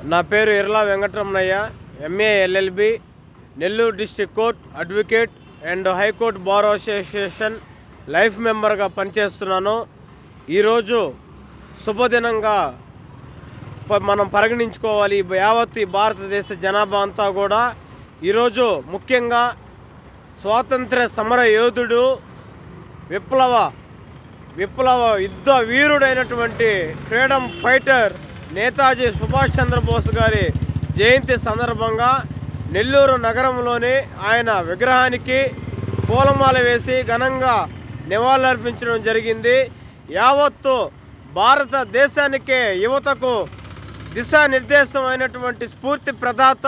నా పేరు Irla Venkataramanaiah MA LLB Nellore district court advocate and high court bar association life మెంబర్గా పనిచేస్తున్నాను ఈరోజు శుభదినంగా ప- మనం పరిగణించుకోవాలి ఈ యావత్ ఈ భారతదేశ జనాభా అంతా కూడా ఈరోజు ముఖ్యంగా స్వాతంత్ర సమర యోధుడు విప్లవ విప్లవ యుద్ధ వీరుడైనటువంటి ఫ్రీడమ్ ఫైటర్ నేతాజీ సుభాష్ చంద్రబోస్ గారి జయంతి సందర్భంగా నెల్లూరు నగరంలోని ఆయన విగ్రహానికి పూలమాల వేసి ఘనంగా నివాళులర్పించడం జరిగింది యావత్తు భారతదేశానికే యువతకు దిశానిర్దేశం అయినటువంటి స్ఫూర్తి ప్రదాత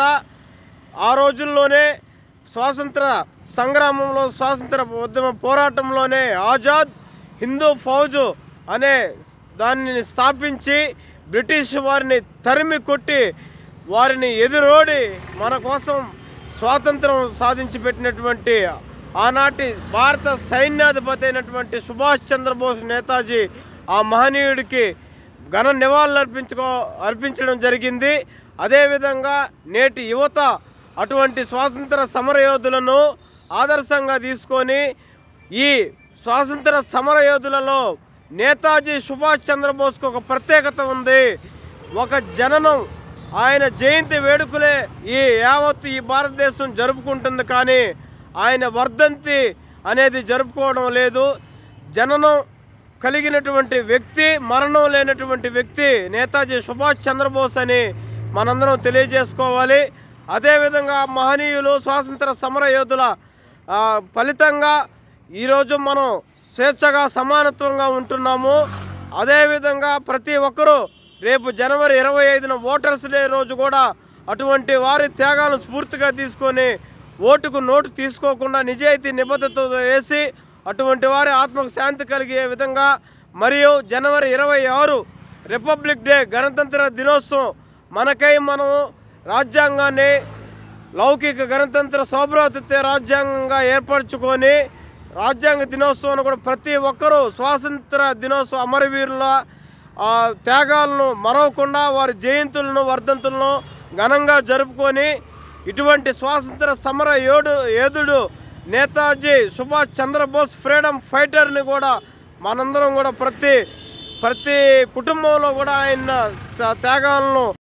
ఆ రోజుల్లోనే స్వాతంత్ర సంగ్రామంలో స్వాతంత్ర ఉద్యమ పోరాటంలోనే ఆజాద్ హిందూ ఫౌజు అనే దానిని స్థాపించి బ్రిటిష్ వారిని తరిమి కొట్టి వారిని ఎదురోడి మన కోసం స్వాతంత్రం సాధించి పెట్టినటువంటి ఆనాటి భారత సైన్యాధిపతి అయినటువంటి సుభాష్ చంద్రబోస్ నేతాజీ ఆ మహనీయుడికి ఘన నివాళులు అర్పించుకో అర్పించడం జరిగింది అదేవిధంగా నేటి యువత అటువంటి స్వాతంత్ర సమరయోధులను ఆదర్శంగా తీసుకొని ఈ స్వాతంత్ర సమరయోధులలో నేతాజీ సుభాష్ చంద్రబోస్కు ఒక ప్రత్యేకత ఉంది ఒక జననం ఆయన జయంతి వేడుకలే ఈ యావత్తు ఈ భారతదేశం జరుపుకుంటుంది కానీ ఆయన వర్ధంతి అనేది జరుపుకోవడం లేదు జననం కలిగినటువంటి వ్యక్తి మరణం లేనటువంటి వ్యక్తి నేతాజీ సుభాష్ చంద్రబోస్ అని మనందరం తెలియజేసుకోవాలి అదేవిధంగా మహనీయులు స్వాతంత్ర సమర యోధుల ఆ, ఫలితంగా ఈరోజు మనం స్వేచ్ఛగా సమానత్వంగా ఉంటున్నాము అదేవిధంగా ప్రతి ఒక్కరూ రేపు జనవరి ఇరవై ఐదున ఓటర్స్ డే రోజు కూడా అటువంటి వారి త్యాగాలను స్ఫూర్తిగా తీసుకొని ఓటుకు నోటు తీసుకోకుండా నిజాయితీ నిబద్ధతతో వేసి అటువంటి వారి ఆత్మకు శాంతి కలిగే విధంగా మరియు జనవరి ఇరవై ఆరు రిపబ్లిక్ డే గణతంత్ర దినోత్సవం మనకై మనం రాజ్యాంగాన్ని లౌకిక గణతంత్ర శోభరాతిత్య రాజ్యాంగంగా ఏర్పరచుకొని రాజ్యాంగ దినోత్సవాన్ని కూడా ప్రతి ఒక్కరూ స్వాతంత్ర దినోత్సవ అమరవీరుల ఆ, త్యాగాలను మరవకుండా వారి జయంతులను వర్ధంతులను ఘనంగా జరుపుకొని ఇటువంటి స్వాతంత్ర సమర యోధు యోధుడు నేతాజీ సుభాష్ చంద్రబోస్ ఫ్రీడమ్ ఫైటర్ని కూడా మనందరం కూడా ప్రతి ప్రతి కుటుంబంలో కూడా ఆయన స- త్యాగాలను